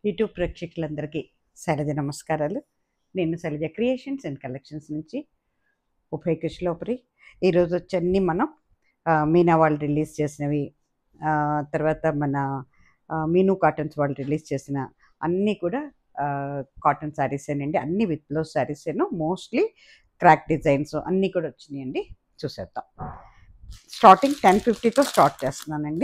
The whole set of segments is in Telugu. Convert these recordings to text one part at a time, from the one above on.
యూట్యూబ్ ప్రేక్షకులందరికీ శైలజ నమస్కారాలు నేను శైలజ క్రియేషన్స్ అండ్ కలెక్షన్స్ నుంచి ఉభయ కుశలోపరి ఈరోజు వచ్చి అన్ని మనం ఆ, మీనా వాళ్ళు రిలీజ్ చేసినవి ఆ, తర్వాత మన ఆ, మీను కాటన్స్ వాళ్ళు రిలీజ్ చేసిన అన్నీ కూడా కాటన్ శారీస్ అండి అన్ని with blouse sarees mostly crack designs అన్నీ కూడా వచ్చినాయండి చూసేద్దాం స్టార్టింగ్ టెన్ ఫిఫ్టీతో స్టార్ట్ చేస్తున్నానండి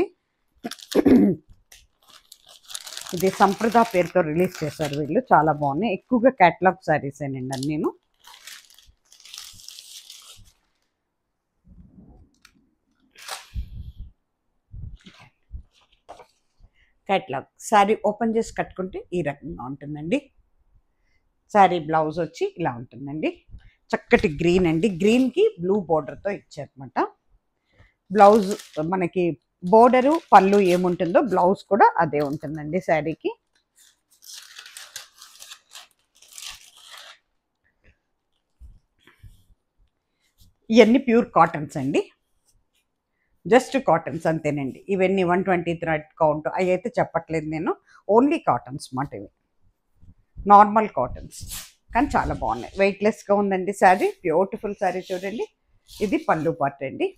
ఇది సంప్రదా పేరుతో రిలీజ్ చేశారు వీళ్ళు చాలా బాగున్నాయి ఎక్కువగా క్యాటలాగ్ శారీస్ అండి నేను క్యాటలాగ్ శారీ ఓపెన్ చేసి కట్టుకుంటే ఈ రకంగా ఉంటుందండి శారీ బ్లౌజ్ వచ్చి ఇలా ఉంటుందండి చక్కటి గ్రీన్ అండి గ్రీన్కి బ్లూ బోర్డర్తో ఇచ్చారనమాట బ్లౌజ్ మనకి బోర్డరు పళ్ళు ఏముంటుందో బ్లౌజ్ కూడా అదే ఉంటుందండి శారీకి ఇవన్నీ ప్యూర్ కాటన్స్ అండి జస్ట్ కాటన్స్ అంతేనండి ఇవన్నీ వన్ ట్వంటీ థ్రెడ్ కౌంట్ అవి అయితే చెప్పట్లేదు నేను ఓన్లీ కాటన్స్ మాట ఇవి నార్మల్ కాటన్స్ కానీ చాలా బాగున్నాయి వెయిట్లెస్గా ఉందండి శారీ బ్యూటిఫుల్ శారీ చూడండి ఇది పళ్ళు పార్ట్ అండి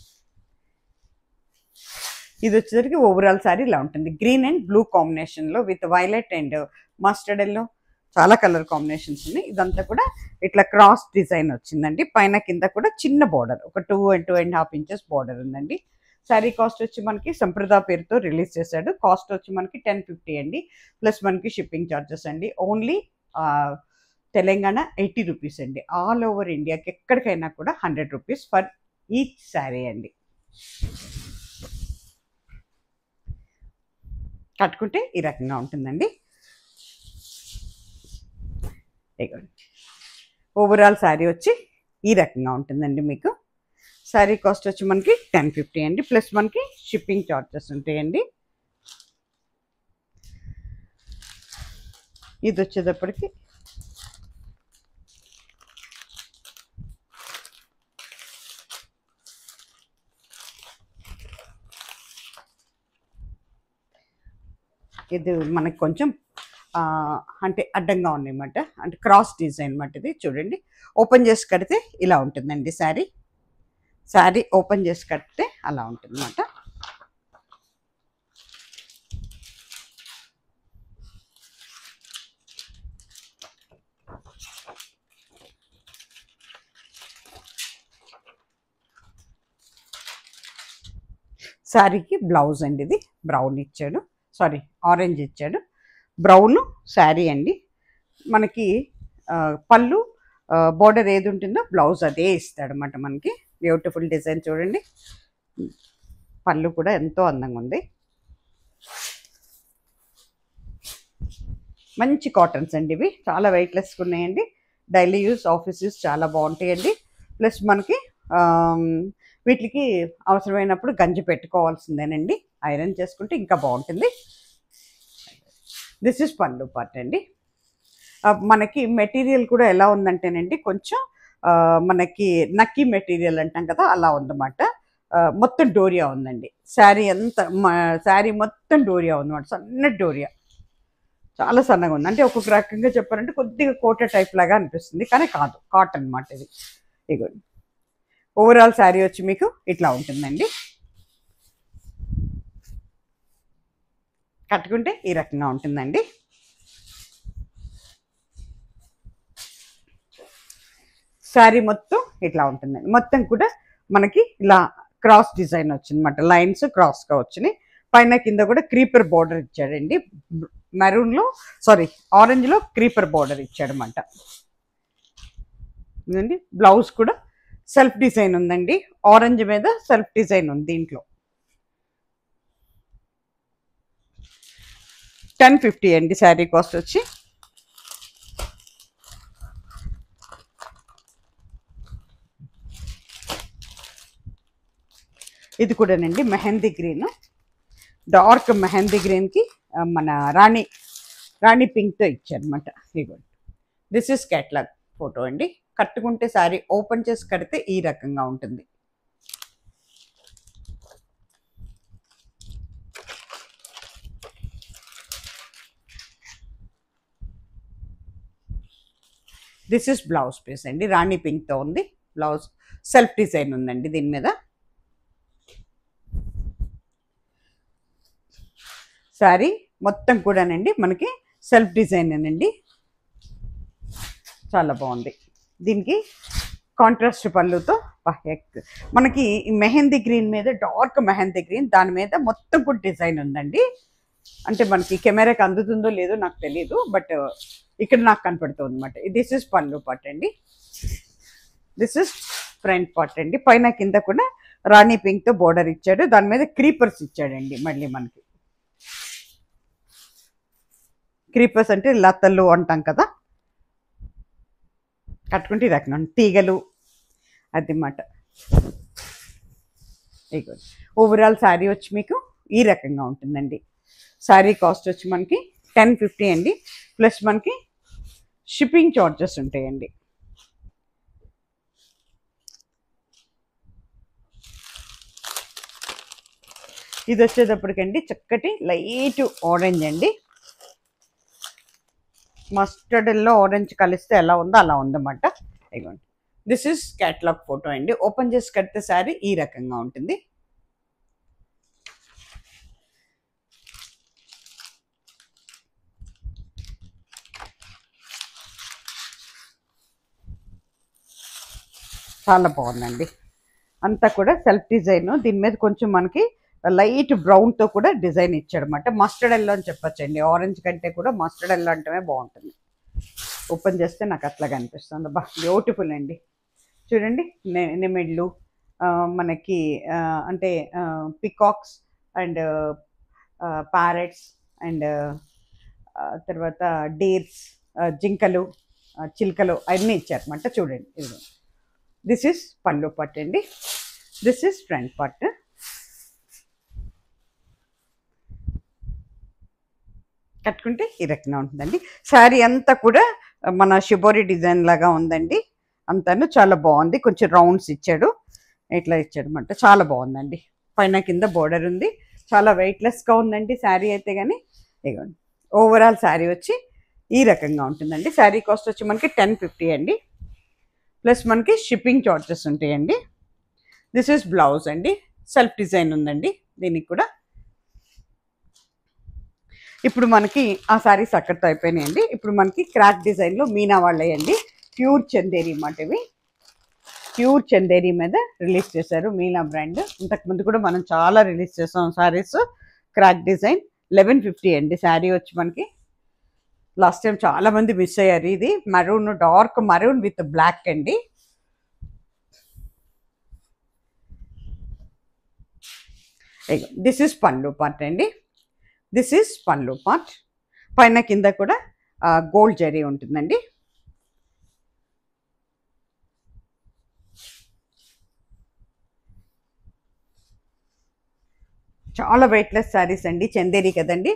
ఇది వచ్చేసరికి ఓవరాల్ శారీ ఇలా ఉంటుంది గ్రీన్ అండ్ బ్లూ కాంబినేషన్లో with violet and mustard yellow చాలా కలర్ కాంబినేషన్స్ ఉన్నాయి ఇదంతా కూడా ఇట్లా క్రాస్ డిజైన్ వచ్చిందండి పైన కింద కూడా చిన్న బార్డర్ ఒక two and two and half inches border ఉందండి శారీ కాస్ట్ వచ్చి మనకి సంప్రదా పేరుతో రిలీజ్ చేశాడు కాస్ట్ వచ్చి మనకి టెన్ ఫిఫ్టీ అండి ప్లస్ మనకి షిప్పింగ్ ఛార్జెస్ అండి ఓన్లీ తెలంగాణ ఎయిటీ రూపీస్ అండి ఆల్ ఓవర్ ఇండియాకి ఎక్కడికైనా కూడా hundred rupees for each saree అండి కట్టుకుంటే ఈ రకంగా ఉంటుందండి ఇదిగోండి ఓవరాల్ శారీ వచ్చి ఈ రకంగా ఉంటుందండి మీకు శారీ కాస్ట్ వచ్చి మనకి టెన్ ఫిఫ్టీ అండి ప్లస్ మనకి షిప్పింగ్ చార్జెస్ ఉంటాయండి ఇది వచ్చేటప్పటికి ఇది మనకి కొంచెం ఆ, అంటే అడ్డంగా ఉన్నాయన్నమాట అంటే క్రాస్ డిజైన్ అన్నమాట ఇది చూడండి ఓపెన్ చేసి కడితే ఇలా ఉంటుందండి శారీ శారీ ఓపెన్ చేసి కడితే అలా ఉంటుందన్నమాట శారీకి బ్లౌజ్ అండి ఇది బ్రౌన్ ఇచ్చాడు సారీ ఆరెంజ్ ఇచ్చాడు బ్రౌన్ శారీ అండి మనకి ఆ, పళ్ళు బోర్డర్ ఏది ఉంటుందో బ్లౌజ్ అదే ఇస్తాడు అనమాట మనకి బ్యూటిఫుల్ డిజైన్ చూడండి పళ్ళు కూడా ఎంతో అందంగా ఉంది మంచి కాటన్స్ అండి ఇవి చాలా వెయిట్లెస్గా ఉన్నాయండి డైలీ యూస్ ఆఫీస్ యూస్ చాలా బాగుంటాయండి ప్లస్ మనకి ఆమ్, వీటికి అవసరమైనప్పుడు గంజి పెట్టుకోవాల్సిందేనండి ఐరన్ చేసుకుంటే ఇంకా బాగుంటుంది దిస్ ఇస్ పళ్ళు పార్ట్ అండి ఆ, మనకి మెటీరియల్ కూడా ఎలా ఉందంటేనండి కొంచెం ఆ, మనకి నక్కీ మెటీరియల్ అంటాం కదా అలా ఉందన్నమాట ఆ, మొత్తం డోరియా ఉందండి శారీ ఎంత శారీ మొత్తం డోరియా ఉందన్నమాట సన్న డోరియా చాలా సన్నగా ఉంది అంటే ఒక్కొక్క రకంగా చెప్పారంటే కొద్దిగా కోట టైప్ లాగా అనిపిస్తుంది కానీ కాదు కాటన్ అన్నమాట ఇది ఇగోండి ఓవరాల్ శారీ వచ్చి మీకు ఇట్లా ఉంటుందండి కట్టుకుంటే ఈ రకంగా ఉంటుందండి శారీ మొత్తం ఇట్లా ఉంటుందండి మొత్తం కూడా మనకి ఇలా క్రాస్ డిజైన్ వచ్చిందన్నమాట లైన్స్ క్రాస్గా వచ్చినాయి పైన కింద కూడా క్రీపర్ బార్డర్ ఇచ్చాడండి మెరూన్లో సారీ ఆరెంజ్లో క్రీపర్ బార్డర్ ఇచ్చాడనమాట ఇదండి బ్లౌజ్ కూడా సెల్ఫ్ డిజైన్ ఉందండి ఆరెంజ్ మీద సెల్ఫ్ డిజైన్ ఉంది దీంట్లో టెన్ ఫిఫ్టీ అండి శారీ కాస్ట్ వచ్చి ఇది కూడానండి మెహందీ గ్రీన్ డార్క్ మెహందీ గ్రీన్కి ఆ, మన రాణి రాణి పింక్తో ఇచ్చారనమాట ఇదిగోండి దిస్ ఇస్ క్యాట్లాగ్ ఫోటో అండి కట్టుకుంటే శారీ ఓపెన్ చేసి కడితే ఈ రకంగా ఉంటుంది దిస్ ఇస్ బ్లౌజ్ పీస్ అండి రాణి పింక్తో ఉంది బ్లౌజ్ సెల్ఫ్ డిజైన్ ఉందండి దీని మీద శారీ మొత్తం కూడానండి మనకి సెల్ఫ్ డిజైన్ అండి చాలా బాగుంది దీనికి కాంట్రాస్ట్ పళ్ళుతో పా, ఎక్- మనకి ఈ మెహందీ గ్రీన్ మీద డార్క్ మెహందీ గ్రీన్ దాని మీద మొత్తం కూడా డిజైన్ ఉందండి అంటే మనకి కెమెరాకి అందుతుందో లేదో నాకు తెలియదు బట్ ఇక్కడ నాకు కనపడుతుంది అనమాట దిస్ ఇస్ పళ్ళు పాట్ అండి దిస్ ఇస్ ఫ్రంట్ పార్ట్ అండి పైన కింద కూడా రాణి పింక్తో బోర్డర్ ఇచ్చాడు దాని మీద క్రీపర్స్ ఇచ్చాడండి మళ్ళీ మనకి క్రీపర్స్ అంటే లతలు అంటాం కదా కట్టుకుంటే ఈ రకం తీగలు అది మాట ఇగో ఓవరాల్ శారీ వచ్చి మీకు ఈ రకంగా ఉంటుందండి శారీ కాస్ట్ వచ్చి మనకి టెన్ ఫిఫ్టీ అండి ప్లస్ మనకి షిప్పింగ్ చార్జెస్ ఉంటాయండి ఇది వచ్చేటప్పటికండి చక్కటి లైట్ ఆరెంజ్ అండి మస్టర్డ్ ఎల్లో ఆరెంజ్ కలిస్తే ఎలా ఉందో అలా ఉందన్నమాట ఇదిగోండి దిస్ ఇస్ క్యాటలాగ్ ఫోటో అండి ఓపెన్ చేసి కడితే సారీ ఈ రకంగా ఉంటుంది చాలా బాగుందండి అంతా కూడా సెల్ఫ్ డిజైన్ దీని మీద కొంచెం మనకి లైట్ బ్రౌన్తో కూడా డిజైన్ ఇచ్చాడు అనమాట మస్టర్డ్ ఎల్లో అని చెప్పొచ్చండి ఆరెంజ్ కంటే కూడా మస్టర్డ్ ఎల్లో అంటేనే బాగుంటుంది ఓపెన్ చేస్తే నాకు అట్లా కనిపిస్తుంది బా బ్యూటిఫుల్ అండి చూడండి నె- నెమిడ్లు ఆ, మనకి ఆ, అంటే పికాక్స్ అండ్ ప్యారెట్స్ అండ్ తర్వాత డేర్స్ జింకలు ఆ, చిలుకలు అన్నీ ఇచ్చారన్నమాట చూడండి ఇది దిస్ ఇస్ పళ్ళు పట్టు అండి దిస్ ఇస్ ఫ్రంట్ పార్ట్ కట్టుకుంటే ఈ రకంగా ఉంటుందండి శారీ అంతా కూడా మన షిబోరి డిజైన్ లాగా ఉందండి అంతాను చాలా బాగుంది కొంచెం రౌండ్స్ ఇచ్చాడు ఇట్లా ఇచ్చాడు అనమాట చాలా బాగుందండి పైన కింద బోర్డర్ ఉంది చాలా వెయిట్లెస్గా ఉందండి శారీ అయితే కానీ ఇగోండి ఓవరాల్ శారీ వచ్చి ఈ రకంగా ఉంటుందండి శారీ కాస్ట్ వచ్చి మనకి టెన్ ఫిఫ్టీ అండి ప్లస్ మనకి షిప్పింగ్ చార్జెస్ ఉంటాయండి దిస్ ఇస్ బ్లౌజ్ అండి సెల్ఫ్ డిజైన్ ఉందండి దీనికి కూడా ఇప్పుడు మనకి ఆ సారీస్ అక్కడితో అయిపోయినాయండి ఇప్పుడు మనకి క్రాక్ డిజైన్లో మీనా వాళ్ళయండి ప్యూర్ చందేరి మాట ఇవి ప్యూర్ చందేరి మీద రిలీజ్ చేశారు మీనా బ్రాండ్ ఇంతకుముందు కూడా మనం చాలా రిలీజ్ చేసాం saris crack design eleven fifty అండి శారీ వచ్చి మనకి లాస్ట్ టైం చాలా మంది మిస్ అయ్యారు ఇది maroon dark maroon with black అండి దిస్ ఇస్ పళ్ళు పార్ట్ అండి దిస్ ఈస్ పళ్ళు పార్ట్ పైన కింద కూడా గోల్డ్ జరీ ఉంటుందండి చాలా వెయిట్లెస్ శారీస్ అండి చందేరి కదండి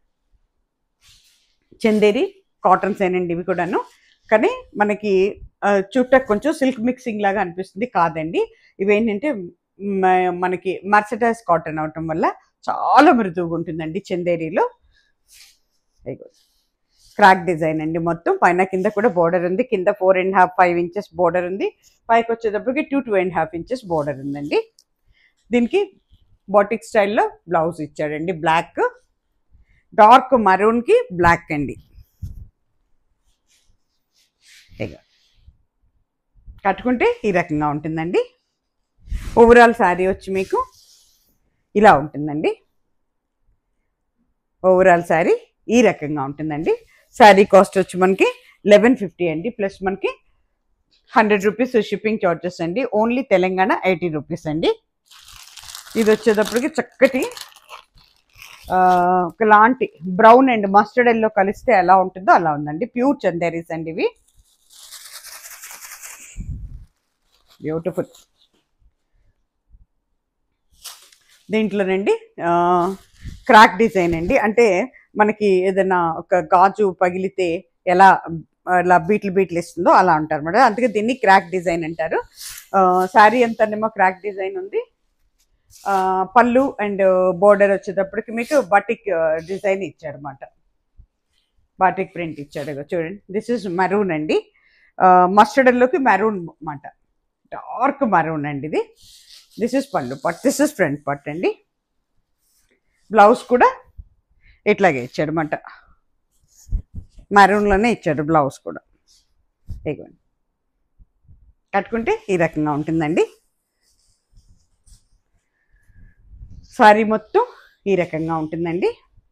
చందేరి కాటన్స్ ఏనండి ఇవి కూడాను కానీ మనకి ఆ, చుట్టకు కొంచెం సిల్క్ మిక్సింగ్ లాగా అనిపిస్తుంది కాదండి ఇవేంటంటే మ- మనకి మర్సటైజ్ కాటన్ అవటం వల్ల చాలా మృదువుగా ఉంటుందండి చందేరిలో ఇదిగో. క్రాక్ డిజైన్ అండి మొత్తం పైన కింద కూడా బోర్డర్ ఉంది కింద four and half five inches border ఉంది పైకి వచ్చేటప్పటికి two two and half inches border ఉందండి దీనికి బాటిక్ స్టైల్లో బ్లౌజ్ ఇచ్చాడండి బ్లాక్ డార్క్ మరూన్కి బ్లాక్ అండి ఇక కట్టుకుంటే ఈ రకంగా ఉంటుందండి ఓవరాల్ శారీ వచ్చి మీకు ఇలా ఉంటుందండి ఓవరాల్ శారీ ఈ రకంగా ఉంటుందండి శారీ కాస్ట్ వచ్చి మనకి లెవెన్ ఫిఫ్టీ అండి ప్లస్ మనకి హండ్రెడ్ రూపీస్ షిప్పింగ్ చార్జెస్ అండి ఓన్లీ తెలంగాణ ఎయిటీ రూపీస్ అండి ఇది వచ్చేటప్పటికి చక్కటి ఆ, ఒకలాంటి బ్రౌన్ అండ్ మస్టర్డ్ ఎల్లో కలిస్తే ఎలా ఉంటుందో అలా ఉందండి ప్యూర్ చందేరీస్ అండి ఇవి బ్యూటిఫుల్ దీంట్లోనండి క్రాక్ డిజైన్ అండి అంటే మనకి ఏదైనా ఒక గాజు పగిలితే ఎలా అలా బీట్లు బీట్లు ఇస్తుందో అలా అంటారు మేడం అందుకే దీన్ని క్రాక్ డిజైన్ అంటారు శారీ అంతానేమో క్రాక్ డిజైన్ ఉంది ఆ, పళ్ళు అండ్ బోర్డర్ వచ్చేటప్పటికి మీకు బటిక్ డిజైన్ ఇచ్చాడు అనమాట బాటిక్ ప్రింట్ ఇచ్చాడు ఇగో చూడండి దిస్ ఇస్ మరూన్ అండి మస్టర్డ్ ఎల్లోకి మెరూన్ అన్నమాట డార్క్ మరూన్ అండి ఇది this is pallu part this is front పట్ అండి బ్లౌజ్ కూడా ఇట్లాగే ఇచ్చాడు అనమాట మెరూన్లోనే ఇచ్చాడు బ్లౌజ్ కూడా ఇదిగోండి కట్టుకుంటే ఈ రకంగా ఉంటుందండి సారీ మొత్తం ఈ రకంగా ఉంటుందండి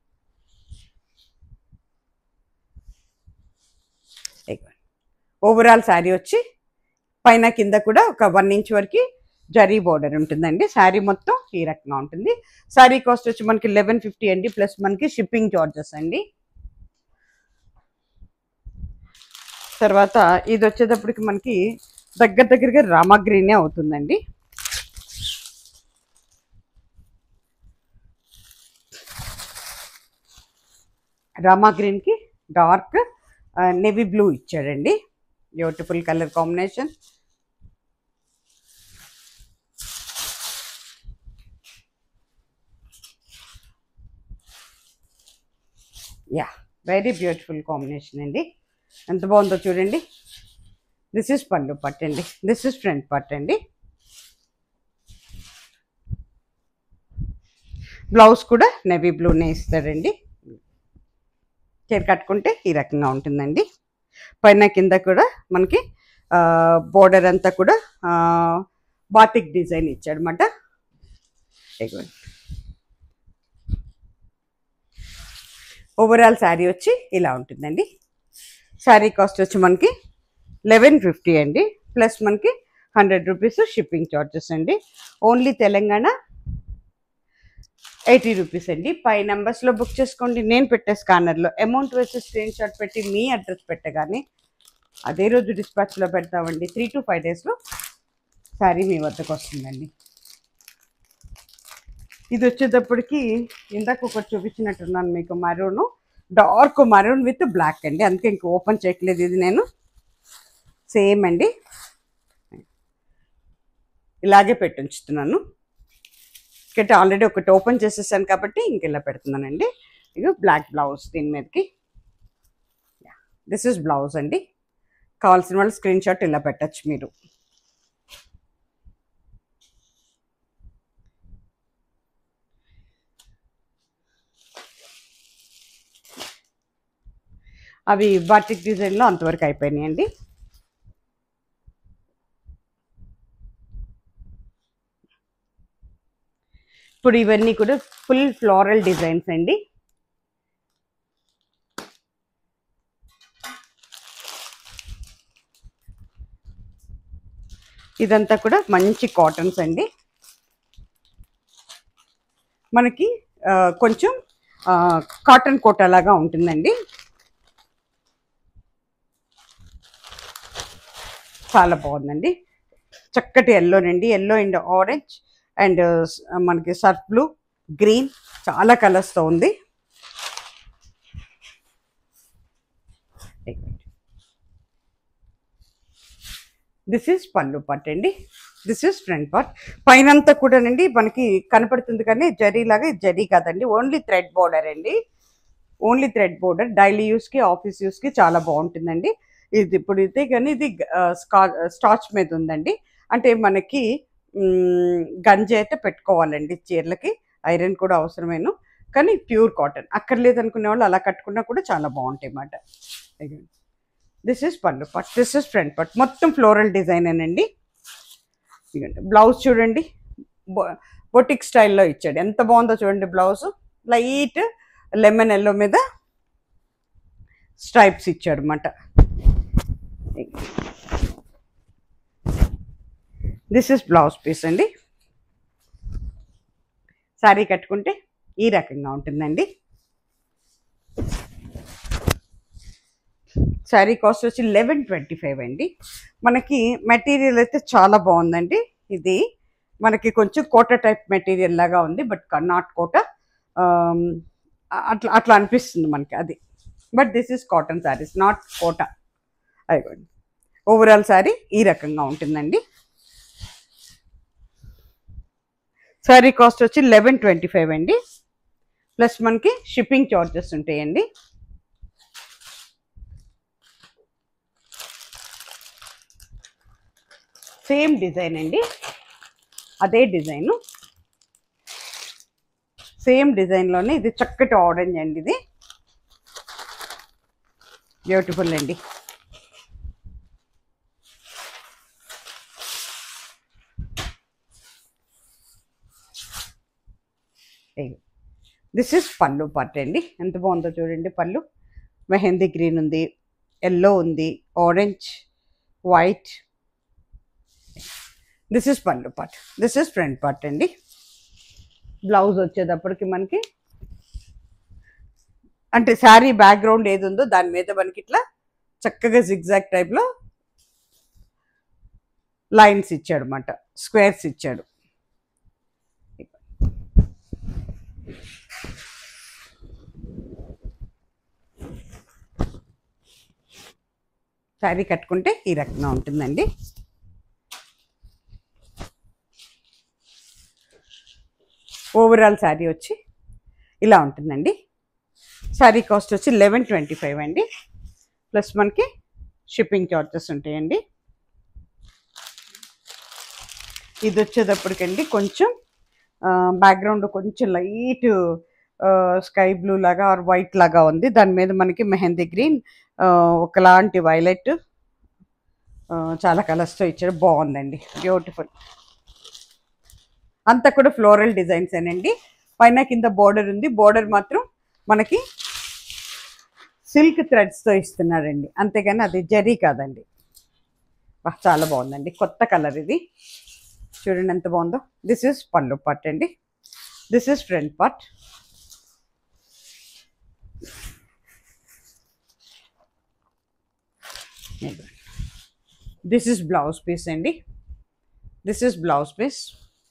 ఓవరాల్ శారీ వచ్చి పైన కింద కూడా ఒక వన్ ఇంచ్ వరకు జరీ బోర్డర్ ఉంటుందండి శారీ మొత్తం ఈ రకంగా ఉంటుంది శారీ కాస్ట్ వచ్చి మనకి లెవెన్ ఫిఫ్టీ అండి ప్లస్ మనకి షిప్పింగ్ చార్జెస్ అండి తర్వాత ఇది వచ్చేటప్పటికి మనకి దగ్గర దగ్గరగా రామగ్రీనే అవుతుందండి రామా గ్రీన్కి డార్క్ నెవీ బ్లూ ఇచ్చాడండి beautiful colour combination yeah very beautiful combination అండి ఎంత బాగుందో చూడండి దిస్ ఇస్ పళ్ళు పట్టండి దిస్ ఇస్ ఫ్రంట్ పట్టండి బ్లౌజ్ కూడా నెవీ బ్లూనే ఇస్తాడండి చీర కట్టుకుంటే ఈ రకంగా ఉంటుందండి పైన కింద కూడా మనకి బోర్డర్ అంతా కూడా బాతిక్ డిజైన్ ఇచ్చాడనమాట ఇదిగోండి ఓవరాల్ శారీ వచ్చి ఇలా ఉంటుందండి శారీ కాస్ట్ వచ్చి మనకి లెవెన్ ఫిఫ్టీ అండి ప్లస్ మనకి హండ్రెడ్ రూపీస్ షిప్పింగ్ చార్జెస్ అండి ఓన్లీ తెలంగాణ ఎయిటీ రూపీస్ అండి పై నెంబర్స్లో బుక్ చేసుకోండి నేను పెట్టే స్కానర్లో అమౌంట్ వేసి స్క్రీన్ షాట్ పెట్టి మీ అడ్రస్ పెట్టగానే అదే రోజు డిస్పాచ్లో పెడతామండి త్రీ టు ఫైవ్ డేస్లో శారీ మీ వద్దకు వస్తుందండి ఇది వచ్చేటప్పటికి ఇందాక ఒకటి చూపించినట్టున్నాను మీకు maroon dark maroon with black అండి అందుకే ఇంక ఓపెన్ చేయట్లేదు ఇది నేను సేమ్ అండి ఇలాగే పెట్టి ఉంచుతున్నాను ఇక్కడ ఆల్రెడీ ఒకటి ఓపెన్ చేసేసాను కాబట్టి ఇంక ఇలా పెడుతున్నానండి ఇక బ్లాక్ బ్లౌజ్ దీని మీదకి దిస్ ఇస్ బ్లౌజ్ అండి కావాల్సిన వాళ్ళు స్క్రీన్ షాట్ ఇలా పెట్టచ్చు మీరు అవి బాటిక్ డిజైన్లో అంతవరకు అయిపోయినాయండి ఇప్పుడు ఇవన్నీ కూడా ఫుల్ ఫ్లోరల్ డిజైన్స్ అండి ఇదంతా కూడా మంచి కాటన్స్ అండి మనకి ఆ, కొంచెం కాటన్ కోట లాగా ఉంటుందండి చాలా బాగుందండి చక్కటి ఎల్లోనండి ఎల్లో అండ్ ఆరెంజ్ అండ్ మనకి సర్ఫ్ బ్లూ గ్రీన్ చాలా కలర్స్తో ఉంది దిస్ ఈజ్ పళ్ళు పట్ అండి దిస్ ఈజ్ ఫ్రంట్ పార్ట్ పైనంతా కూడానండి మనకి కనపడుతుంది కానీ జరీ లాగా ఇది జరీ కాదండి ఓన్లీ థ్రెడ్ బోర్డర్ అండి ఓన్లీ థ్రెడ్ బోర్డర్ డైలీ యూస్కి ఆఫీస్ యూస్కి చాలా బాగుంటుందండి ఇది ఇప్పుడు అయితే కానీ ఇది స్కా స్టాచ్ మీద ఉందండి అంటే మనకి మ్, గంజి అయితే పెట్టుకోవాలండి చీరలకి ఐరన్ కూడా అవసరమేను కానీ ప్యూర్ కాటన్ అక్కర్లేదు అనుకునే వాళ్ళు అలా కట్టుకున్నా కూడా చాలా బాగుంటాయి అన్నమాట this is pallu part this is front part మొత్తం ఫ్లోరల్ డిజైన్ అండి బ్లౌజ్ చూడండి బొటిక్ స్టైల్లో ఇచ్చాడు ఎంత బాగుందో చూడండి బ్లౌజ్ లైట్ లెమన్ ఎల్లో మీద స్ట్రైప్స్ ఇచ్చాడు అనమాట దిస్ ఇస్ బ్లౌజ్ పీస్ అండి శారీ కట్టుకుంటే ఈ రకంగా ఉంటుందండి శారీ కాస్ట్ వచ్చి లెవెన్ ట్వంటీ ఫైవ్ అండి మనకి మెటీరియల్ అయితే చాలా బాగుందండి ఇది మనకి కొంచెం కోట టైప్ మెటీరియల్ లాగా ఉంది బట్ నాట్ కోట అట్లా అట్లా అనిపిస్తుంది మనకి అది but this is cotton saris not Kota అయిపోయింది ఓవరాల్ శారీ ఈ రకంగా ఉంటుందండి శారీ కాస్ట్ వచ్చి లెవెన్ ట్వంటీ ఫైవ్ అండి ప్లస్ మనకి షిప్పింగ్ చార్జెస్ ఉంటాయండి సేమ్ డిజైన్ అండి అదే డిజైను సేమ్ డిజైన్లోనే ఇది చక్కటి ఆరెంజ్ అండి ఇది బ్యూటిఫుల్ అండి దిస్ ఇస్ పళ్ళు పార్ట్ అండి ఎంత బాగుందో చూడండి పళ్ళు మెహందీ గ్రీన్ ఉంది ఎల్లో ఉంది orange white this is pallu part this is front part అండి బ్లౌజ్ వచ్చేటప్పటికి మనకి అంటే శారీ బ్యాక్గ్రౌండ్ ఏది ఉందో దాని మీద మనకి ఇట్లా చక్కగా జిగ్జాగ్ టైప్లో లైన్స్ ఇచ్చాడు అనమాట స్క్వేర్స్ ఇచ్చాడు శారీ కట్టుకుంటే ఈ రకంగా ఉంటుందండి ఓవరాల్ శారీ వచ్చి ఇలా ఉంటుందండి శారీ కాస్ట్ వచ్చి లెవెన్ ట్వంటీ ఫైవ్ అండి ప్లస్ మనకి షిప్పింగ్ చార్జెస్ ఉంటాయండి ఇది వచ్చేటప్పటికండి కొంచెం బ్యాక్గ్రౌండ్ కొంచెం లైట్ స్కై బ్లూ లాగా ఆర్ వైట్ లాగా ఉంది దాని మీద మనకి మెహందీ గ్రీన్ ఒకలాంటి వైలెట్ చాలా కలర్స్తో ఇచ్చారు బాగుందండి బ్యూటిఫుల్ అంతా కూడా ఫ్లోరల్ డిజైన్స్ ఏనండి పైన కింద బోర్డర్ ఉంది బోర్డర్ మాత్రం మనకి సిల్క్ థ్రెడ్స్తో ఇస్తున్నారండి అంతేగాని అది జరీ కాదండి బా, చాలా బాగుందండి కొత్త కలర్ ఇది చూడండి ఎంత బాగుందో దిస్ ఇస్ పళ్ళు పార్ట్ అండి this is front part this is blouse piece అండి దిస్ ఇస్ బ్లౌజ్ పీస్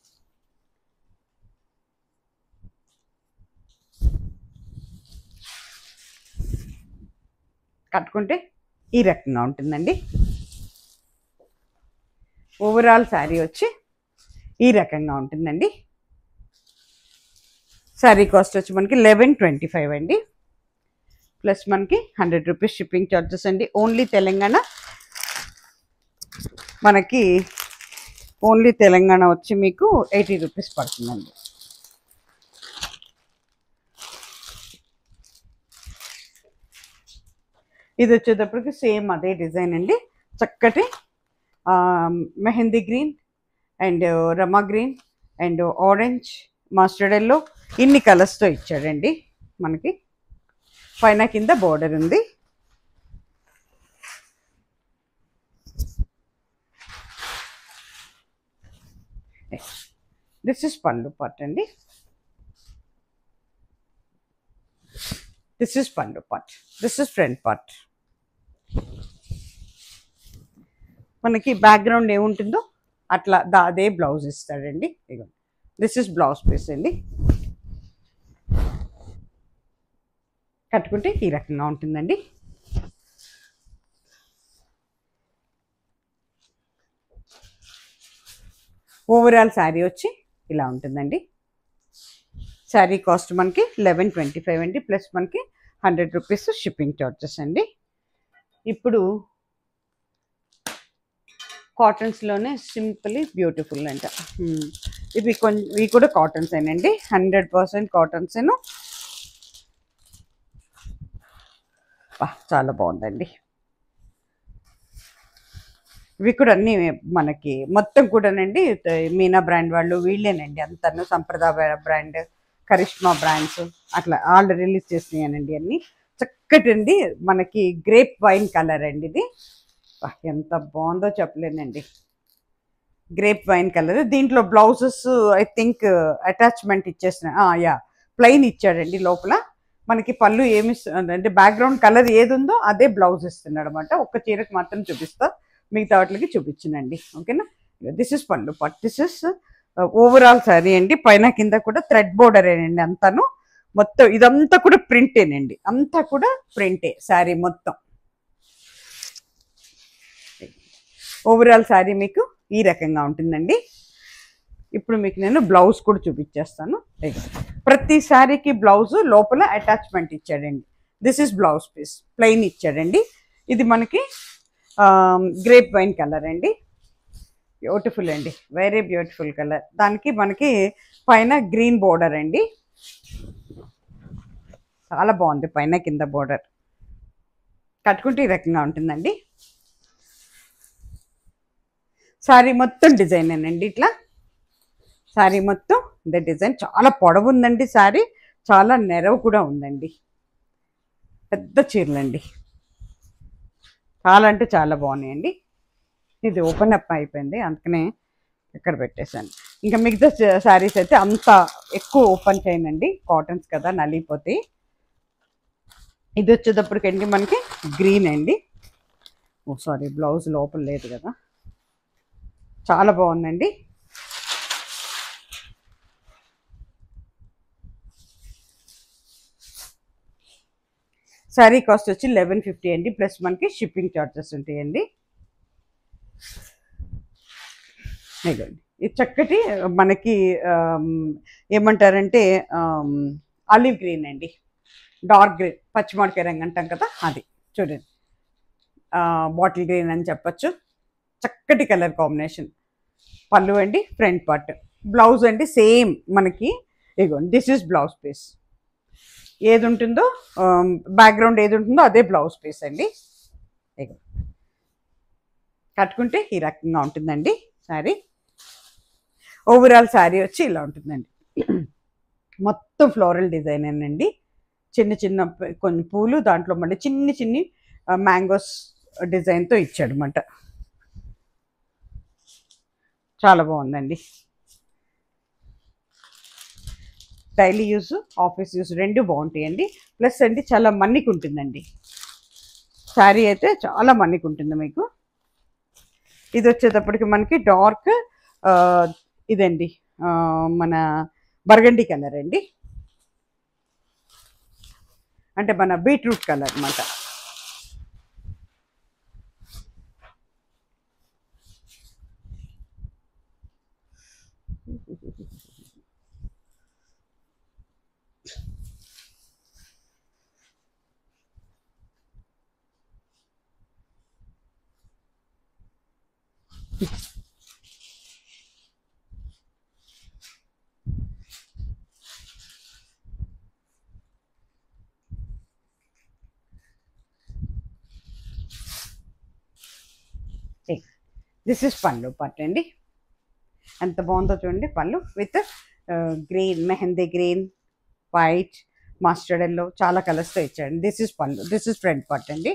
కట్టుకుంటే ఈ రకంగా ఉంటుందండి ఓవరాల్ శారీ వచ్చి ఈ రకంగా ఉంటుందండి శారీ కాస్ట్ వచ్చి మనకి లెవెన్ ట్వంటీ ఫైవ్ అండి ప్లస్ మనకి హండ్రెడ్ రూపీస్ షిప్పింగ్ ఛార్జెస్ అండి ఓన్లీ తెలంగాణ మనకి ఓన్లీ తెలంగాణ వచ్చి మీకు ఎయిటీ రూపీస్ పడుతుందండి ఇది వచ్చేటప్పటికి సేమ్ అదే డిజైన్ అండి చక్కటి ఆ, mehndi green and Rama green and orange mustard yellow ఇన్ని కలర్స్తో ఇచ్చాడండి మనకి పైన కింద బోర్డర్ ఉంది దిస్ ఇస్ పళ్ళు పార్ట్ అండి this is pallu part this is front part మనకి బ్యాక్గ్రౌండ్ ఏముంటుందో అట్లా దా అదే బ్లౌజ్ ఇస్తాడండి ఇగో దిస్ ఇస్ బ్లౌజ్ పీస్ అండి కట్టుకుంటే ఈ రకంగా ఉంటుందండి ఓవరాల్ శారీ వచ్చి ఇలా ఉంటుందండి శారీ కాస్ట్ మనకి లెవెన్ ట్వంటీ ఫైవ్ అండి ప్లస్ మనకి హండ్రెడ్ రూపీస్ షిప్పింగ్ చార్జెస్ అండి ఇప్పుడు కాటన్స్లోనే సింపుల్లీ బ్యూటిఫుల్ అంట Hmm. ఇవి కొంచెం ఇవి కూడా కాటన్స్ ఏనండి హండ్రెడ్ పర్సెంట్ కాటన్స్ చాలా బాగుందండి ఇవి కూడా అన్ని మనకి మొత్తం కూడానండి త- మీనా బ్రాండ్ వాళ్ళు వీళ్ళేనండి అంతాను సంప్రదాయ బ్రాండ్ కరిష్మా బ్రాండ్స్ అట్లా ఆల్ రిలీజ్ చేసినాయనండి అన్ని చక్కటి అండి మనకి గ్రేప్ వైన్ కలర్ అండి ఇది వా, ఎంత బాగుందో చెప్పలేనండి గ్రేప్ వైన్ కలర్ దీంట్లో బ్లౌజెస్ ఐ థింక్ అటాచ్మెంట్ ఇచ్చేసిన యా ప్లెయిన్ ఇచ్చాడండి లోపల మనకి పళ్ళు ఏమి ఇస్తు- అంటే బ్యాక్గ్రౌండ్ కలర్ ఏది ఉందో అదే బ్లౌజ్ ఇస్తున్నాడు అనమాట ఒక్క చీరకు మాత్రం చూపిస్తా మిగతా వాటికి చూపించనండి ఓకేనా this is pallu part this is overall sari అండి పైన కింద కూడా థ్రెడ్ బోర్డర్ అండి అంతాను మొత్తం ఇదంతా కూడా ప్రింటేనండి అంతా కూడా ప్రింటే శారీ మొత్తం ఓవరాల్ శారీ మీకు ఈ రకంగా ఉంటుందండి ఇప్పుడు మీకు నేను బ్లౌజ్ కూడా చూపించేస్తాను ఇదిగో. ప్రతి శారీకి బ్లౌజ్ లోపల అటాచ్మెంట్ ఇచ్చాడండి this is blouse piece plain ఇచ్చాడండి ఇది మనకి గ్రేప్ వైన్ కలర్ అండి బ్యూటిఫుల్ అండి వెరీ బ్యూటిఫుల్ కలర్ దానికి మనకి పైన గ్రీన్ బోర్డర్ అండి చాలా బాగుంది పైన కింద బోర్డర్ కట్టుకుంటే ఈ రకంగా ఉంటుందండి సారీ మొత్తం డిజైన్ అండి ఇట్లా సారీ మొత్తం ఇదే డిజైన్ చాలా పొడవు ఉందండి సారీ చాలా నెరవు కూడా ఉందండి పెద్ద చీరలండి చాలా అంటే చాలా బాగున్నాయండి ఇది ఓపెన్ అప్ అయిపోయింది అందుకనే ఇక్కడ పెట్టేశాను ఇంకా మిగతా శారీస్ అయితే అంత ఎక్కువ ఓపెన్ చేయనండి కాటన్స్ కదా నలిగిపోతాయి ఇది వచ్చేటప్పటికండి మనకి గ్రీన్ అండి ఓ సారీ బ్లౌజ్ లోపల లేదు కదా చాలా బాగుందండి శారీ కాస్ట్ వచ్చి లెవెన్ ఫిఫ్టీ అండి ప్లస్ మనకి షిప్పింగ్ ఛార్జెస్ ఉంటాయండి ఇదిగోండి ఇది చక్కటి మనకి ఆమ్, ఏమంటారంటే ఆలివ్ గ్రీన్ అండి డార్క్ గ్రీన్ పచ్చిమాడికాయ రంగు అంటాం కదా అది చూడండి బాటిల్ గ్రీన్ అని చెప్పొచ్చు చక్కటి కలర్ కాంబినేషన్ పళ్ళు అండి ఫ్రంట్ పార్ట్ బ్లౌజ్ అండి సేమ్ మనకి ఇదిగోండి దిస్ ఈజ్ బ్లౌజ్ పీస్ ఏది ఉంటుందో బ్యాక్గ్రౌండ్ ఏది ఉంటుందో అదే బ్లౌజ్ పీస్ అండి ఇగో కట్టుకుంటే ఈ రకంగా ఉంటుందండి శారీ ఓవరాల్ శారీ వచ్చి ఇలా ఉంటుందండి మొత్తం ఫ్లోరల్ డిజైన్ అండి చిన్న చిన్న ప- కొన్ని పూలు దాంట్లో మళ్ళీ చిన్ని చిన్ని మ్యాంగోస్ డిజైన్తో ఇచ్చాడు అనమాట చాలా బాగుందండి డైలీ యూస్ ఆఫీస్ యూస్ రెండు బాగుంటాయండి ప్లస్ అండి చాలా మన్నిక ఉంటుందండి శారీ అయితే చాలా మన్నిక ఉంటుంది మీకు ఇది వచ్చేటప్పటికి మనకి డార్క్ ఇదండి ఆ, మన బర్గండి కలర్ అండి అంటే మన బీట్రూట్ కలర్ అన్నమాట దిస్ ఇస్ పళ్ళు పట్టు అండి ఎంత బాగుందో చూడండి pallu with green mehndi green white mustard yellow చాలా కలర్స్తో ఇచ్చాడు this is pallu this is front part అండి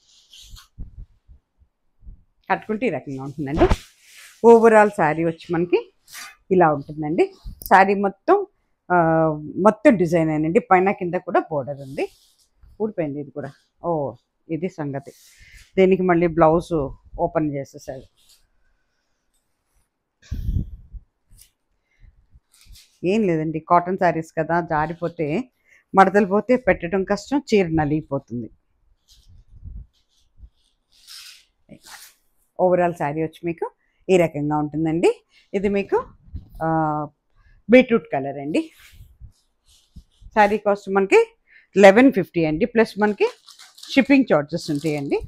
కట్టుకుంటే ఈ రకంగా ఉంటుందండి ఓవరాల్ శారీ వచ్చి మనకి ఇలా ఉంటుందండి శారీ మొత్తం ఆ, మొత్తం డిజైన్ అయినండి పైన కింద కూడా బోర్డర్ ఉంది ఊడిపోయింది ఇది కూడా ఓ ఇది సంగతి దీనికి మళ్ళీ బ్లౌజ్ ఓపెన్ చేసేసాడు ఏం లేదండి కాటన్ శారీస్ కదా జారిపోతే మడతలు పోతే పెట్టడం కష్టం చీర నలిగిపోతుంది ఓవరాల్ శారీ వచ్చి మీకు ఈ రకంగా ఉంటుందండి ఇది మీకు బీట్రూట్ కలర్ అండి శారీ కాస్ట్ మనకి లెవెన్ ఫిఫ్టీ అండి ప్లస్ మనకి షిప్పింగ్ చార్జెస్ ఉంటాయండి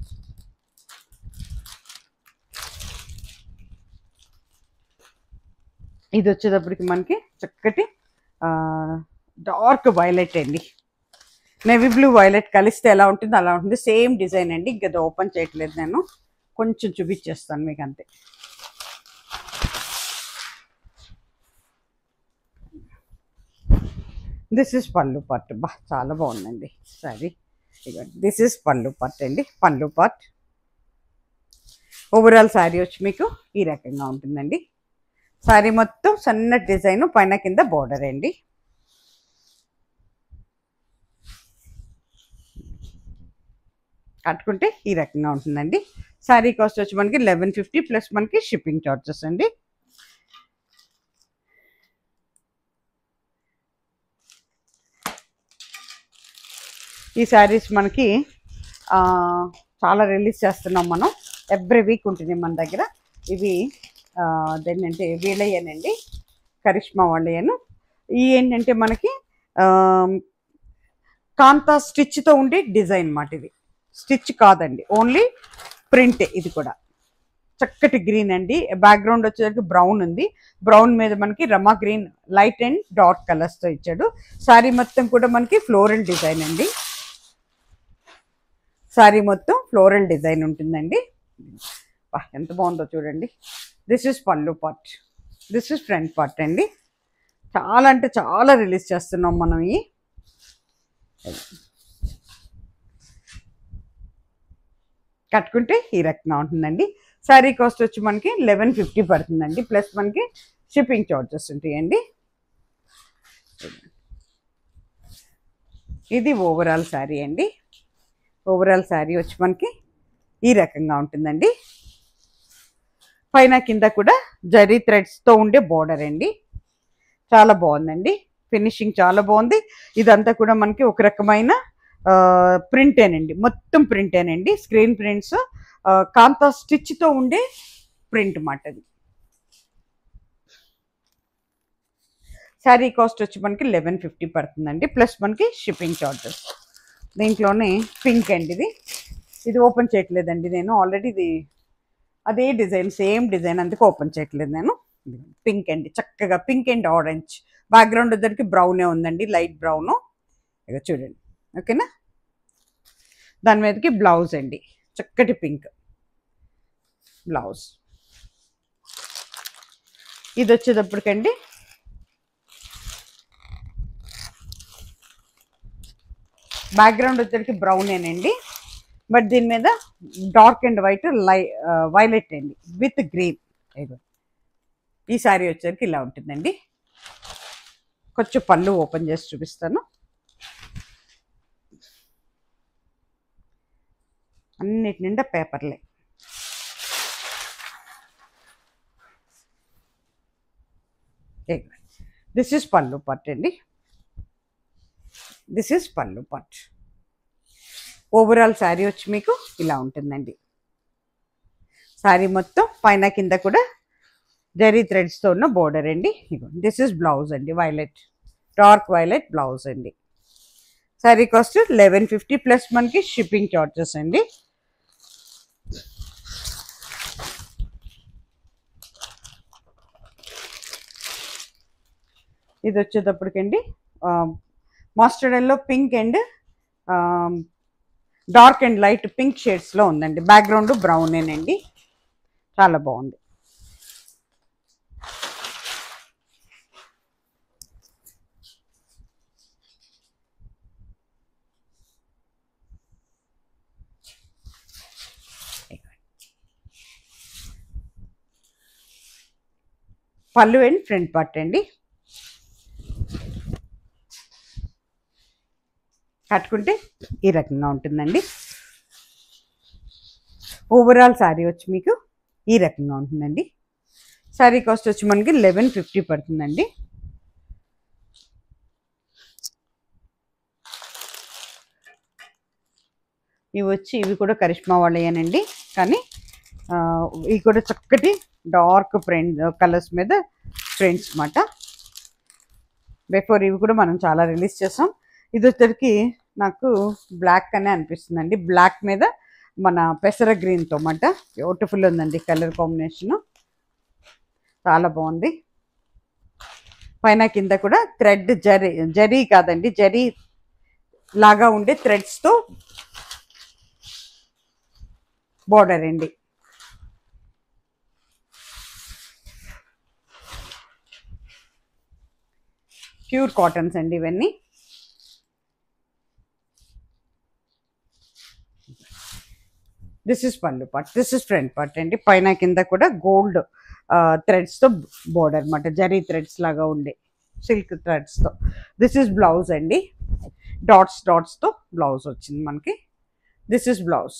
ఇది వచ్చేటప్పటికి మనకి చక్కటి డార్క్ వైలెట్ అండి నేవీ బ్లూ వైలెట్ కలిస్తే ఎలా ఉంటుందో అలా ఉంటుంది సేమ్ డిజైన్ అండి ఇంకా అది ఓపెన్ చేయట్లేదు నేను కొంచెం చూపించేస్తాను మీకు అంతే దిస్ ఇస్ పళ్ళు పట్టు బా చాలా బాగుందండి సరే దిస్ ఇస్ పళ్ళు పట్టు అండి పళ్ళు పట్ ఓవరాల్ శారీ వచ్చి మీకు ఈ రకంగా ఉంటుందండి శారీ మొత్తం సన్నటి డిజైన్ పైన కింద బోర్డర్ అండి కట్టుకుంటే ఈ రకంగా ఉంటుందండి శారీ కాస్ట్ వచ్చి మనకి లెవెన్ ఫిఫ్టీ ప్లస్ మనకి షిప్పింగ్ చార్జెస్ అండి ఈ శారీస్ మనకి ఆ, చాలా రిలీజ్ చేస్తున్నాం మనం ఎవ్రీ వీక్ ఉంటుంది మన దగ్గర ఇవి దేన్నంటే వీళ్ళయ్యనండి కరిష్మా వాళ్ళయ్యను ఈ ఏంటంటే మనకి ఆ, కాంతా స్టిచ్తో ఉండే డిజైన్ మాట ఇది స్టిచ్ కాదండి ఓన్లీ ప్రింట్ ఇది కూడా చక్కటి గ్రీన్ అండి బ్యాక్గ్రౌండ్ వచ్చేసరికి బ్రౌన్ ఉంది బ్రౌన్ మీద మనకి Rama green light and dark colours తో ఇచ్చాడు సారీ మొత్తం కూడా మనకి ఫ్లోరల్ డిజైన్ అండి సారీ మొత్తం ఫ్లోరల్ డిజైన్ ఉంటుందండి వా, ఎంత బాగుందో చూడండి this is pallu part this is front part అండి చాలా అంటే చాలా రిలీజ్ చేస్తున్నాం మనం ఈ కట్టుకుంటే ఈ రకంగా ఉంటుందండి శారీ కాస్ట్ వచ్చి మనకి లెవెన్ ఫిఫ్టీ పడుతుందండి ప్లస్ మనకి షిప్పింగ్ చార్జెస్ ఉంటాయండి ఇది ఓవరాల్ శారీ అండి ఓవరాల్ శారీ వచ్చి మనకి ఈ రకంగా ఉంటుందండి పైన కింద కూడా జరీ థ్రెడ్స్తో ఉండే బోర్డర్ అండి చాలా బాగుందండి ఫినిషింగ్ చాలా బాగుంది ఇదంతా కూడా మనకి ఒక రకమైన ప్రింటేనండి మొత్తం ప్రింటేనండి స్క్రీన్ ప్రింట్స్ కాంతా స్టిచ్తో ఉండే ప్రింట్ మాట అది శారీ కాస్ట్ వచ్చి మనకి లెవెన్ ఫిఫ్టీ పడుతుందండి ప్లస్ మనకి షిప్పింగ్ చార్జెస్ దీంట్లోనే పింక్ అండి ఇది ఇది ఓపెన్ చేయట్లేదండి నేను ఆల్రెడీ ఇది అదే డిజైన్ సేమ్ డిజైన్ అందుకే ఓపెన్ చేయట్లేదు నేను పింక్ అండి చక్కగా పింక్ అండ్ ఆరెంజ్ బ్యాక్గ్రౌండ్ దగ్గరికి బ్రౌనే ఉందండి లైట్ బ్రౌన్ ఇక చూడండి ఓకేనా దాని మీదకి బ్లౌజ్ అండి చక్కటి పింక్ బ్లౌజ్ ఇది వచ్చేటప్పటికండి బ్యాక్గ్రౌండ్ వచ్చేసరికి బ్రౌనేనండి బట్ దీని మీద dark and white light violet అండి విత్ గ్రీన్ ఇదిగో ఈ సారీ వచ్చేసరికి ఇలా ఉంటుందండి కొంచెం పళ్ళు ఓపెన్ చేసి చూపిస్తాను అన్నిటి నిండా పేపర్లే దిస్ ఇస్ పళ్ళు పట్ అండి దిస్ ఇస్ పళ్ళు పట్ ఓవరాల్ శారీ వచ్చి మీకు ఇలా ఉంటుందండి శారీ మొత్తం పైన కింద కూడా జరీ థ్రెడ్స్తో ఉన్న బోర్డర్ అండి దిస్ ఇస్ బ్లౌజ్ అండి వైలెట్ డార్క్ వైలెట్ బ్లౌజ్ అండి sari cost eleven fifty plus మనకి షిప్పింగ్ చార్జెస్ అండి ఇది వచ్చేటప్పటికండి mustard yellow pink and dark and light pink షేడ్స్లో ఉందండి బ్యాక్గ్రౌండ్ బ్రౌనేనండి చాలా బాగుంది పళ్ళు అండ్ ఫ్రంట్ పార్ట్ అండి కట్టుకుంటే ఈ రకంగా ఉంటుందండి ఓవరాల్ శారీ వచ్చి మీకు ఈ రకంగా ఉంటుందండి శారీ కాస్ట్ వచ్చి మనకి లెవెన్ ఫిఫ్టీ పడుతుందండి ఇవి వచ్చి ఇవి కూడా కరిష్మా వాళ్ళేనండి కానీ ఆ, ఇవి కూడా చక్కటి డార్క్ ప్రింట్ కలర్స్ మీద ప్రింట్స్ అన్నమాట బిఫోర్ ఇవి కూడా మనం చాలా రిలీజ్ చేసాం ఇది వచ్చరికి నాకు బ్లాక్ అనే అనిపిస్తుందండి బ్లాక్ మీద మన పెసర గ్రీన్తో మాట బ్యూటిఫుల్ ఉందండి కలర్ కాంబినేషన్ చాలా బాగుంది పైన కింద కూడా థ్రెడ్ జరీ జరీ కాదండి జరీ లాగా ఉండే థ్రెడ్స్తో బోర్డర్ అండి ప్యూర్ కాటన్స్ అండి ఇవన్నీ this is pallu part this is front part అండి పైన కింద కూడా గోల్డ్ థ్రెడ్స్తో బోర్డర్ అనమాట జరీ థ్రెడ్స్ లాగా ఉండే సిల్క్ థ్రెడ్స్తో దిస్ ఇస్ బ్లౌజ్ అండి డాట్స్ డాట్స్తో బ్లౌజ్ వచ్చింది మనకి దిస్ ఇస్ బ్లౌజ్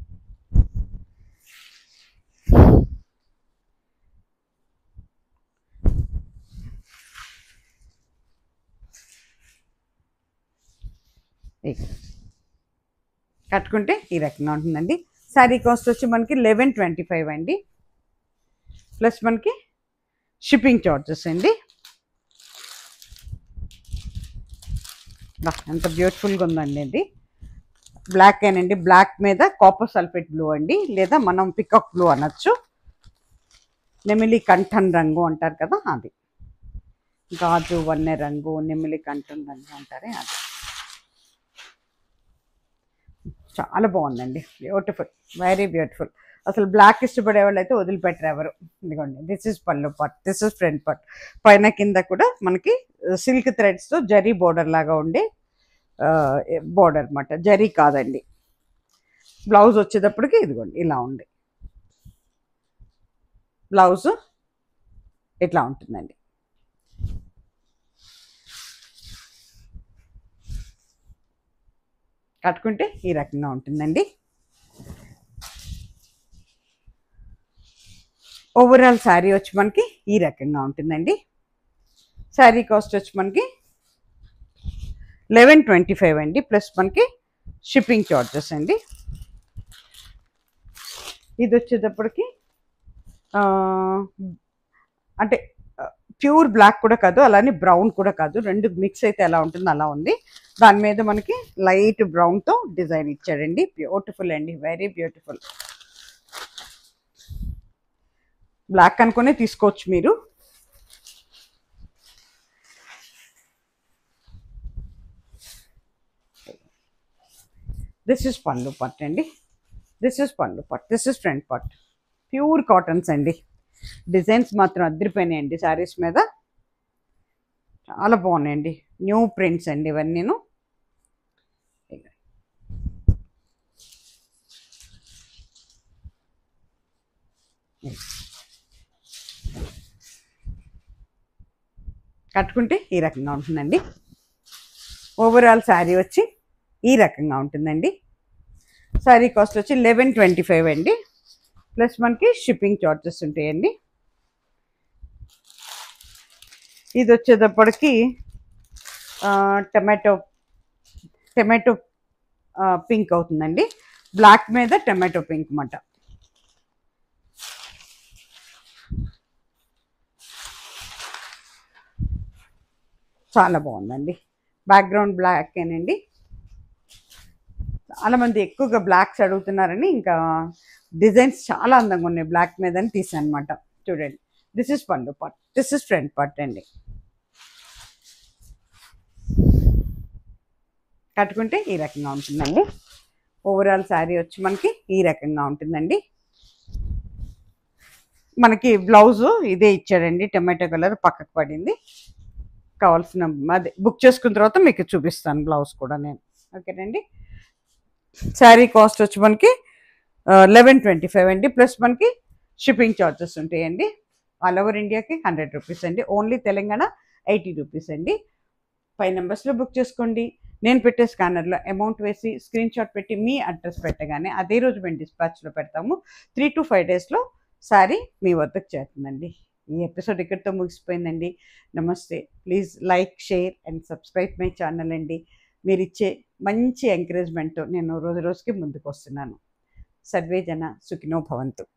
కట్టుకుంటే ఈ రకంగా ఉంటుందండి శారీ కాస్ట్ వచ్చి మనకి లెవెన్ ట్వంటీ ఫైవ్ అండి ప్లస్ మనకి షిప్పింగ్ చార్జెస్ అండి బా, ఎంత బ్యూటిఫుల్గా ఉందండి ఇది బ్లాక్ ఏనండి బ్లాక్ మీద కాపర్ సల్ఫేట్ బ్లూ అండి లేదా మనం పికాక్ బ్లూ అనొచ్చు నెమిలి కంఠన్ రంగు అంటారు కదా అది గాజు వన్నె రంగు నెమిలి కంఠన్ రంగు అంటారే అది చాలా బాగుందండి బ్యూటిఫుల్ వెరీ బ్యూటిఫుల్ అసలు బ్లాక్ ఇష్టపడే వాళ్ళు అయితే వదిలిపెట్టరు ఎవరు ఇదిగోండి this is pallu part this is front పట్ పైన కింద కూడా మనకి సిల్క్ థ్రెడ్స్తో జరీ బోర్డర్ లాగా ఉండే బోర్డర్ అన్నమాట జరీ కాదండి బ్లౌజ్ వచ్చేటప్పటికి ఇదిగోండి ఇలా ఉంది బ్లౌజ్ ఇట్లా ఉంటుందండి కట్టుకుంటే ఈ రకంగా ఉంటుందండి ఓవరాల్ శారీ వచ్చి మనకి ఈ రకంగా ఉంటుందండి శారీ కాస్ట్ వచ్చి మనకి లెవెన్ ట్వంటీ ఫైవ్ అండి ప్లస్ మనకి షిప్పింగ్ చార్జెస్ అండి ఇది వచ్చేటప్పటికి ఆ, అంటే ప్యూర్ బ్లాక్ కూడా కాదు అలానే బ్రౌన్ కూడా కాదు రెండు మిక్స్ అయితే ఎలా ఉంటుందో అలా ఉంది దాని మీద మనకి లైట్ బ్రౌన్తో డిజైన్ ఇచ్చాడండి బ్యూటిఫుల్ అండి వెరీ బ్యూటిఫుల్ బ్లాక్ అనుకునే తీసుకోవచ్చు మీరు దిస్ ఇస్ పళ్ళు పట్ అండి this is pallu part this is front part pure cottons అండి డిజైన్స్ మాత్రం అద్దరిపోయినాయండి శారీస్ మీద చాలా బాగున్నాయండి న్యూ ప్రింట్స్ అండి ఇవన్నీను కట్టుకుంటే ఈ రకంగా ఉంటుందండి ఓవరాల్ శారీ వచ్చి ఈ రకంగా ఉంటుందండి శారీ కాస్ట్ వచ్చి లెవెన్ ట్వంటీ ఫైవ్ అండి ప్లస్ మనకి షిప్పింగ్ చార్జెస్ ఉంటాయండి ఇది వచ్చేటప్పటికి ఆ, టమాటో టమాటో ఆ, పింక్ అవుతుందండి బ్లాక్ మీద టమాటో పింక్ అన్నమాట చాలా బాగుందండి బ్యాక్గ్రౌండ్ బ్లాక్ ఏనండి చాలా మంది ఎక్కువగా బ్లాక్స్ అడుగుతున్నారని ఇంకా డిజైన్స్ చాలా అందంగా ఉన్నాయి బ్లాక్ మీద అని తీసాను అనమాట చూడండి this is pallu part this is front పట్ అండి కట్టుకుంటే ఈ రకంగా ఉంటుందండి ఓవరాల్ శారీ వచ్చి మనకి ఈ రకంగా ఉంటుందండి మనకి బ్లౌజ్ ఇదే ఇచ్చాడండి టమాటో కలర్ పక్కకు పడింది కావాల్సిన అదే బుక్ చేసుకున్న తర్వాత మీకు చూపిస్తాను బ్లౌజ్ కూడా నేను ఓకేనండి శారీ కాస్ట్ వచ్చి మనకి లెవెన్ ట్వంటీ ఫైవ్ అండి ప్లస్ మనకి షిప్పింగ్ ఛార్జెస్ ఉంటాయండి ఆల్ ఓవర్ ఇండియాకి హండ్రెడ్ రూపీస్ అండి ఓన్లీ తెలంగాణ ఎయిటీ రూపీస్ అండి ఫైవ్ నెంబర్స్లో బుక్ చేసుకోండి నేను పెట్టే స్కానర్లో అమౌంట్ వేసి స్క్రీన్ షాట్ పెట్టి మీ అడ్రస్ పెట్టగానే అదే రోజు మేము డిస్పాచ్లో పెడతాము త్రీ టు ఫైవ్ డేస్లో శారీ మీ వద్దకు చేరుతుందండి ఈ ఎపిసోడ్ ఇక్కడితో ముగిసిపోయిందండి నమస్తే please like share and subscribe my channel అండి మీరు ఇచ్చే మంచి ఎంకరేజ్మెంట్ నేను రోజు రోజుకి ముందుకు వస్తున్నాను సర్వే జన సుఖినో భవంతు